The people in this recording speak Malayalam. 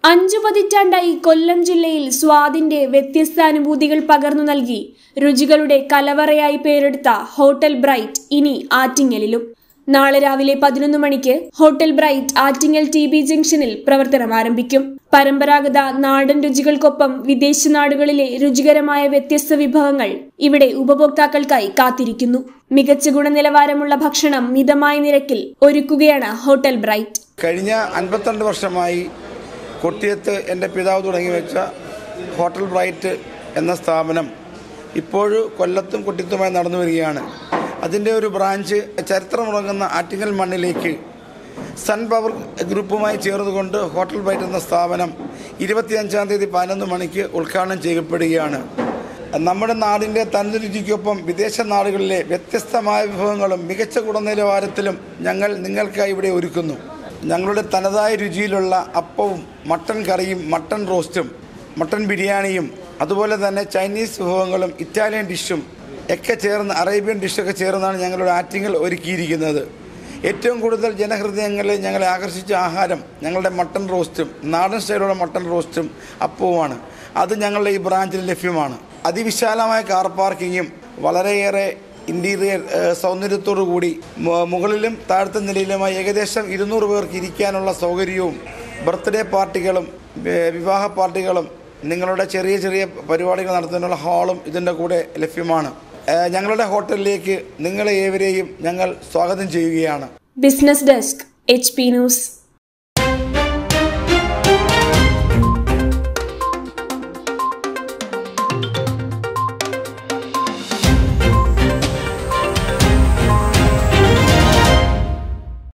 അഞ്ചു പതിറ്റാണ്ടായി കൊല്ലം ജില്ലയിൽ സ്വാദിന്റെ വ്യത്യസ്ത അനുഭൂതികൾ പകർന്നു നൽകി രുചികളുടെ കലവറയായി പേരെടുത്ത ഹോട്ടൽ ബ്രൈറ്റ് ഇനി ആറ്റിങ്ങലിലും നാളെ രാവിലെ പതിനൊന്ന് മണിക്ക് hotel bright Attingal T B ജംഗ്ഷനിൽ പ്രവർത്തനം ആരംഭിക്കും പരമ്പരാഗത നാടൻ രുചികൾക്കൊപ്പം വിദേശ നാടുകളിലെ രുചികരമായ വ്യത്യസ്ത വിഭവങ്ങൾ ഇവിടെ ഉപഭോക്താക്കൾക്കായി കാത്തിരിക്കുന്നു മികച്ച ഗുണനിലവാരമുള്ള ഭക്ഷണം മിതമായ നിരക്കിൽ ഒരുക്കുകയാണ് ഹോട്ടൽ ബ്രൈറ്റ് കഴിഞ്ഞ അൻപത്തിരണ്ട് വർഷമായി കൊട്ടിയത്ത് എൻ്റെ പിതാവ് തുടങ്ങി വെച്ച ഹോട്ടൽ ബ്രൈറ്റ് എന്ന സ്ഥാപനം ഇപ്പോഴും കൊല്ലത്തും കൊട്ടിയത്തുമായി നടന്നു വരികയാണ് അതിൻ്റെ ഒരു ബ്രാഞ്ച് ചരിത്രമുറങ്ങുന്ന ആറ്റിങ്ങൽ മണ്ണിലേക്ക് സൺ പവർ ഗ്രൂപ്പുമായി ചേർന്നുകൊണ്ട് ഹോട്ടൽ ബ്രൈറ്റ് എന്ന സ്ഥാപനം ഇരുപത്തിയഞ്ചാം തീയതി പതിനൊന്ന് മണിക്ക് ഉദ്ഘാടനം ചെയ്യപ്പെടുകയാണ് നമ്മുടെ നാടിൻ്റെ തനത് രുചിക്കൊപ്പം വിദേശ നാടുകളിലെ വ്യത്യസ്തമായ വിഭവങ്ങളും മികച്ച ഗുണനിലവാരത്തിലും ഞങ്ങൾ നിങ്ങൾക്കായി ഇവിടെ ഒരുക്കുന്നു ഞങ്ങളുടെ തനതായ രുചിയിലുള്ള അപ്പവും മട്ടൻ കറിയും മട്ടൻ റോസ്റ്റും മട്ടൻ ബിരിയാണിയും അതുപോലെ തന്നെ ചൈനീസ് വിഭവങ്ങളും ഇറ്റാലിയൻ ഡിഷും ഒക്കെ ചേർന്ന് അറേബ്യൻ ഡിഷൊക്കെ ചേർന്നാണ് ഞങ്ങളുടെ ആറ്റിങ്ങൾ ഒരുക്കിയിരിക്കുന്നത് ഏറ്റവും കൂടുതൽ ജനഹൃദയങ്ങളിൽ ഞങ്ങളെ ആകർഷിച്ച ആഹാരം ഞങ്ങളുടെ മട്ടൻ റോസ്റ്റും നാടൻ സ്റ്റൈലുള്ള മട്ടൻ റോസ്റ്റും അപ്പവുമാണ് അത് ഞങ്ങളുടെ ഈ ബ്രാഞ്ചിൽ ലഭ്യമാണ് അതിവിശാലമായ കാർ പാർക്കിങ്ങും വളരെയേറെ ഇൻറ്റീരിയർ സൗന്ദര്യത്തോടു കൂടി മു- മുകളിലും താഴത്തെ നിലയിലുമായി ഏകദേശം ഇരുന്നൂറ് പേർക്ക് ഇരിക്കാനുള്ള സൗകര്യവും ബർത്ത്ഡേ പാർട്ടികളും ഏഹ് വിവാഹ പാർട്ടികളും നിങ്ങളുടെ ചെറിയ ചെറിയ പരിപാടികൾ നടത്തുന്നതിനുള്ള ഹാളും ഇതിൻ്റെ കൂടെ ലഭ്യമാണ് ഏഹ് ഞങ്ങളുടെ ഹോട്ടലിലേക്ക് നിങ്ങളെ ഏവരെയും ഞങ്ങൾ സ്വാഗതം ചെയ്യുകയാണ് business desk H P news